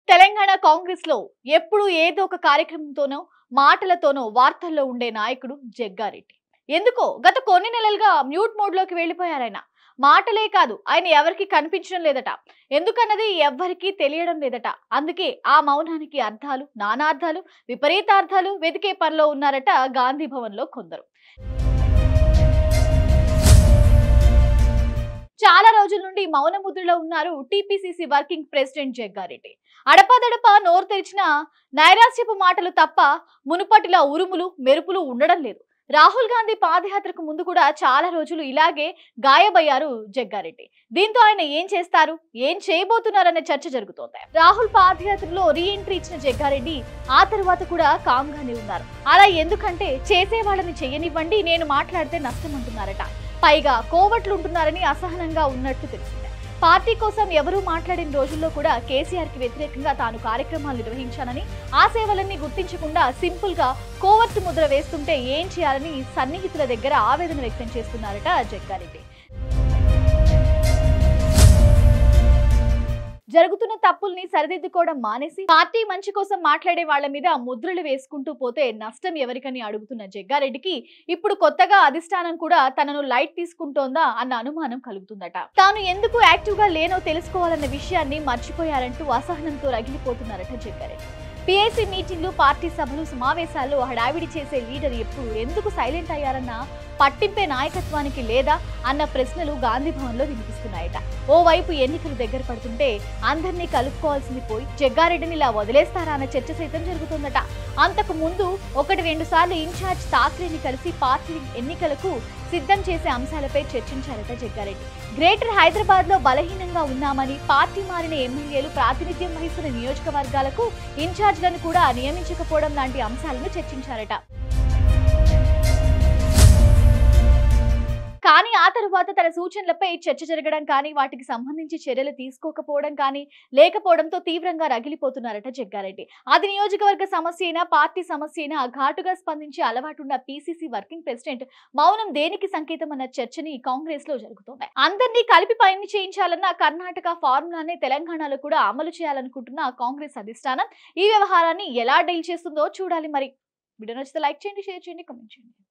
తెలంగాణ కాంగ్రెస్ లో ఎప్పుడు ఏదో ఒక కార్యక్రమంతోనో మాటలతోనో వార్తల్లో ఉండే నాయకుడు జగ్గారెడ్డి ఎందుకో గత కొన్ని నెలలుగా మ్యూట్ మోడ్ లోకి వెళ్ళిపోయారాయన మాటలే కాదు ఆయన ఎవరికి కనిపించడం లేదట ఎందుకన్నది ఎవ్వరికీ తెలియడం లేదట అందుకే ఆ మౌనానికి అర్థాలు నానార్థాలు విపరీతార్థాలు వెతికే పనిలో ఉన్నారట గాంధీ భవన్ లో కొందరు చాలా రోజుల నుండి మౌన ముద్రలో ఉన్నారు టీపీసీసీ వర్కింగ్ ప్రెసిడెంట్ జగ్గారెడ్డి అడపాదడప నోరు తెరిచిన నైరాస్యపు మాటలు తప్ప మునుపటిలా ఉరుములు మెరుపులు ఉండడం లేదు రాహుల్ గాంధీ పాదయాత్రకు ముందు కూడా చాలా రోజులు ఇలాగే గాయబయ్యారు జగ్గారెడ్డి దీంతో ఆయన ఏం చేస్తారు ఏం చేయబోతున్నారనే చర్చ జరుగుతోంది రాహుల్ పాదయాత్రలో రీ ఎంట్రీ ఇచ్చిన జగ్గారెడ్డి ఆ తర్వాత కూడా కామ్గానే ఉన్నారు అలా ఎందుకంటే చేసే వాళ్ళని చెయ్యనివ్వండి నేను మాట్లాడితే నష్టం అంటున్నారట పైగా కోవట్లు ఉంటున్నారని అసహనంగా ఉన్నట్టు తెలిసింది పార్టీ కోసం ఎవరూ మాట్లాడిన రోజుల్లో కూడా కేసీఆర్ కి వ్యతిరేకంగా తాను కార్యక్రమాలు నిర్వహించానని ఆ సేవలన్నీ గుర్తించకుండా సింపుల్ గా కోవర్టు ముద్ర వేస్తుంటే ఏం చేయాలని సన్నిహితుల దగ్గర ఆవేదన వ్యక్తం చేస్తున్నారట జగ్గారెడ్డి జరుగుతున్న తప్పుల్ని సరిదిద్దుకోవడం మానేసి పార్టీ మంచి కోసం మాట్లాడే వాళ్ళ మీద ముద్రలు వేసుకుంటూ పోతే నష్టం ఎవరికని అడుగుతున్న జగ్గారెడ్డికి ఇప్పుడు కొత్తగా అధిష్టానం కూడా తనను లైట్ తీసుకుంటోందా అన్న అనుమానం కలుగుతుందట తాను ఎందుకు యాక్టివ్ గా లేనో తెలుసుకోవాలన్న విషయాన్ని మర్చిపోయారంటూ అసహనంతో రగిలిపోతున్నారట జగ్గారెడ్డి పిఐసి మీటింగ్లు పార్టీ సభలు సమావేశాల్లో హడావిడి చేసే లీడర్ ఎప్పుడు ఎందుకు సైలెంట్ అయ్యారన్న పట్టింపే నాయకత్వానికి లేదా అన్న ప్రశ్నలు గాంధీ భవన్ లో వినిపిస్తున్నాయట ఓవైపు ఎన్నికలు దగ్గర పడుతుంటే అందరినీ కలుపుకోవాల్సింది పోయి జగ్గారెడ్డిని ఇలా వదిలేస్తారా అన్న చర్చ సైతం జరుగుతుందట అంతకు ముందు ఒకటి రెండు సార్లు ఇన్ఛార్జ్ ఠాక్రేని కలిసి పార్టీ ఎన్నికలకు సిద్ధం చేసే అంశాలపై చర్చించారట జగ్గారెడ్డి గ్రేటర్ హైదరాబాద్ లో బలహీనంగా ఉన్నామని పార్టీ మారిన ఎమ్మెల్యేలు ప్రాతినిధ్యం వహిస్తున్న నియోజకవర్గాలకు ఇన్ఛార్జ్లను కూడా నియమించకపోవడం లాంటి అంశాలను చర్చించారట కానీ ఆ తరువాత తన సూచనలపై చర్చ జరగడం కానీ వాటికి సంబంధించి చర్యలు తీసుకోకపోవడం కానీ లేకపోవడంతో తీవ్రంగా రగిలిపోతున్నారట జగ్గారెడ్డి అది నియోజకవర్గ సమస్య అయినా పార్టీ సమస్య అయినా ఘాటుగా స్పందించే అలవాటున్న పీసీసీ వర్కింగ్ ప్రెసిడెంట్ మౌనం దేనికి సంకేతం అన్న చర్చని కాంగ్రెస్ లో జరుగుతోంది అందరినీ కలిపి పని చేయించాలన్న కర్ణాటక ఫార్ములానే తెలంగాణలో కూడా అమలు చేయాలనుకుంటున్న కాంగ్రెస్ అధిష్టానం ఈ వ్యవహారాన్ని ఎలా డీల్ చేస్తుందో చూడాలి మరి వీడియో నచ్చితే లైక్ చేయండి షేర్ చేయండి కామెంట్ చేయండి